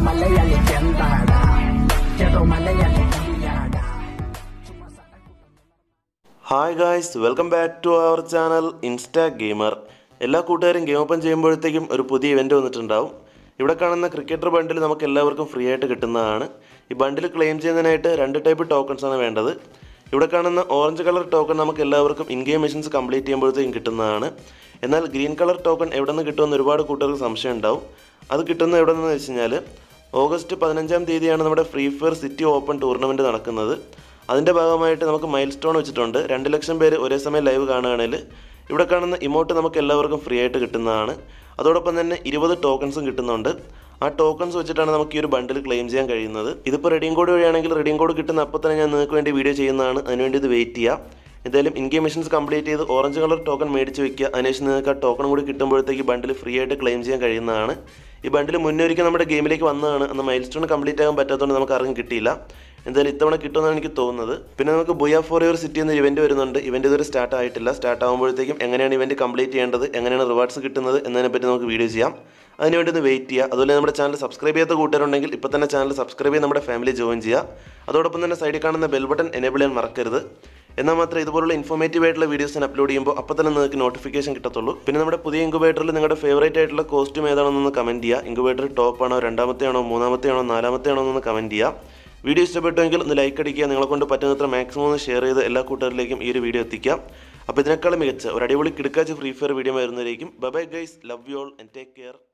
മലയാളി ചെന്താടാ ചേട്ടോ മലയാളി കവിയാടാ hi guys welcome back to our channel insta gamer എല്ലാ കൂട്ടുകാരും ഗെയിം ഓപ്പൺ ചെയ്യുമ്പോഴത്തേക്കും ഒരു പുതിയ ഇവൻ്റ് വന്നിട്ടുണ്ടാവും ഇവിടെ കാണുന്ന ക്രിക്കറ്റർ ബണ്ടിൽ നമുക്ക് എല്ലാവർക്കും ഫ്രീ ആയിട്ട് കിട്ടുന്നതാണ് ഈ ബണ്ടിൽ ക്ലെയിം ചെയ്യുന്നതിനായിട്ട് രണ്ട് ടൈപ്പ് ടോക്കൺസ് ആണ് വേണ്ടത് ഇവിടെ കാണുന്ന ഓറഞ്ച് കളർ ടോക്കൺ നമുക്ക് എല്ലാവർക്കും ഇൻ ഗെയിം മെഷീൻസ് കംപ്ലീറ്റ് ചെയ്യുമ്പോഴത്തേക്കും കിട്ടുന്നതാണ് എന്നാൽ ഗ്രീൻ കളർ ടോക്കൺ എവിടെ നിന്ന് കിട്ടുമെന്ന് ഒരുപാട് കൂട്ടുകാർക്ക് സംശയം ഉണ്ടാവും അത് കിട്ടുന്നത് എവിടെ നിന്ന് വെച്ച് കഴിഞ്ഞാൽ ഓഗസ്റ്റ് പതിനഞ്ചാം തീയതിയാണ് നമ്മുടെ Free Fire city open tournament നടക്കുന്നത് അതിൻ്റെ ഭാഗമായിട്ട് നമുക്ക് മൈൽ സ്റ്റോൺ വെച്ചിട്ടുണ്ട് രണ്ട് ലക്ഷം പേര് ഒരേ സമയം ലൈവ് കാണുകയാണെങ്കിൽ ഇവിടെ കാണുന്ന ഇമോട്ട് നമുക്ക് എല്ലാവർക്കും ഫ്രീ ആയിട്ട് കിട്ടുന്നതാണ് അതോടൊപ്പം തന്നെ ഇരുപത് ടോക്കൺസും കിട്ടുന്നുണ്ട് ആ ടോക്കൺസ് വെച്ചിട്ടാണ് നമുക്ക് ഈ ഒരു ബണ്ടിൽ ക്ലെയിം ചെയ്യാൻ കഴിയുന്നത് ഇതിപ്പോൾ റെഡിയും കോഡ് വഴിയാണെങ്കിൽ റെഡിയും കോഡ് കിട്ടുന്ന അപ്പോൾ തന്നെ ഞാൻ നിങ്ങൾക്ക് വേണ്ടി വീഡിയോ ചെയ്യുന്നതാണ് അതിനുവേണ്ടി ഇത് വെയിറ്റ് ചെയ്യുക എന്തായാലും ഇൻ ഗെയിം മെഷീൻസ് കംപ്ലീറ്റ് ചെയ്ത് ഓറഞ്ച് കളർ ടോക്കൺ മേടിച്ച് വെക്കുക അതിനുശേഷം നിങ്ങൾക്ക് ആ ടോക്കൺ കൂടി കിട്ടുമ്പോഴത്തേക്ക് ബണ്ടിൽ ഫ്രീ ആയിട്ട് ക്ലെയിം ചെയ്യാൻ കഴിയുന്നതാണ് ഈ ബണ്ടിൽ മുന്നേ ഒരിക്കൽ നമ്മുടെ ഗെയിമിലേക്ക് വന്നതാണ് അന്ന് മൈൽ സ്റ്റോൺ കംപ്ലീറ്റ് ആകാൻ പറ്റാത്തതുകൊണ്ട് നമുക്ക് ആർക്കും കിട്ടിയില്ല എന്തായാലും ഇത്തവണ കിട്ടുമെന്നാണ് എനിക്ക് തോന്നുന്നത് പിന്നെ നമുക്ക് ബുയ ഫോർ യുവർ സിറ്റി എന്ന ഇവന്റ് വരുന്നുണ്ട് ഇവന്റ് ഇതുവരെ സ്റ്റാർട്ട് ആയിട്ടില്ല സ്റ്റാർട്ട് ആകുമ്പോഴത്തേക്കും എങ്ങനെയാണ് ഇവന്റ് കംപ്ലീറ്റ് ചെയ്യേണ്ടത് എങ്ങനെയാണ് റിവാർഡ്സ് കിട്ടുന്നത് എന്നതിനെപ്പറ്റി നമുക്ക് വീഡിയോ ചെയ്യാം അതിനുവേണ്ടി ഒന്ന് വെയിറ്റ് ചെയ്യുക അതുപോലെ നമ്മുടെ ചാനൽ സബ്സ്ക്രൈബ് ചെയ്യാത്ത കൂട്ടുകാരുണ്ടെങ്കിൽ ഇപ്പോൾ തന്നെ ചാനൽ സബ്സ്ക്രൈബ് ചെയ്ത് നമ്മുടെ ഫാമിലി ജോയിൻ ചെയ്യുക അതോടൊപ്പം തന്നെ സൈഡിൽ കാണുന്ന ബെൽ ബട്ടൺ എനേബിൾ ചെയ്യാൻ മറക്കരുത് എന്നാൽ മാത്രമേ ഇതുപോലുള്ള ഇൻഫോർമേറ്റീവ് ആയിട്ടുള്ള വീഡിയോസ് ഞാൻ അപ്ലോഡ് ചെയ്യുമ്പോൾ അപ്പോൾ തന്നെ നിങ്ങൾക്ക് നോട്ടിഫിക്കേഷൻ കിട്ടത്തുള്ളൂ പിന്നെ നമ്മുടെ പുതിയ ഇൻക്യുബേറ്ററിൽ നിങ്ങളുടെ ഫേവറേറ്റ് ആയിട്ടുള്ള കോസ്റ്റ്യൂം ഏതാണെന്നൊന്ന് കമൻറ്റ് ചെയ്യുക ഇൻക്യുബേറ്റർ ടോപ്പ് ആണോ രണ്ടാമത്തെ ആണോ മൂന്നാമത്തെ ആണോ നാലാമത്തെ ആണോ എന്നൊന്ന് കമൻറ്റ് ചെയ്യുക വീഡിയോ ഇഷ്ടപ്പെട്ടുവെങ്കിൽ ഒന്ന് ലൈക്ക് അടിക്കുക നിങ്ങളെ കൊണ്ട് പറ്റുന്നത്ര മാക്സിമം ഒന്ന് ഷെയർ ചെയ്ത് എല്ലാ കൂട്ടുകാരിലേക്കും ഈ ഒരു വീഡിയോ എത്തിക്കാം അപ്പോൾ ഇതിനേക്കാളും മികച്ച ഒരു അടിപൊളി കിടക്കാച്ച് ഫ്രീ ഫയർ വീഡിയോ വരുന്നതായിരിക്കും bye guys love you all and take care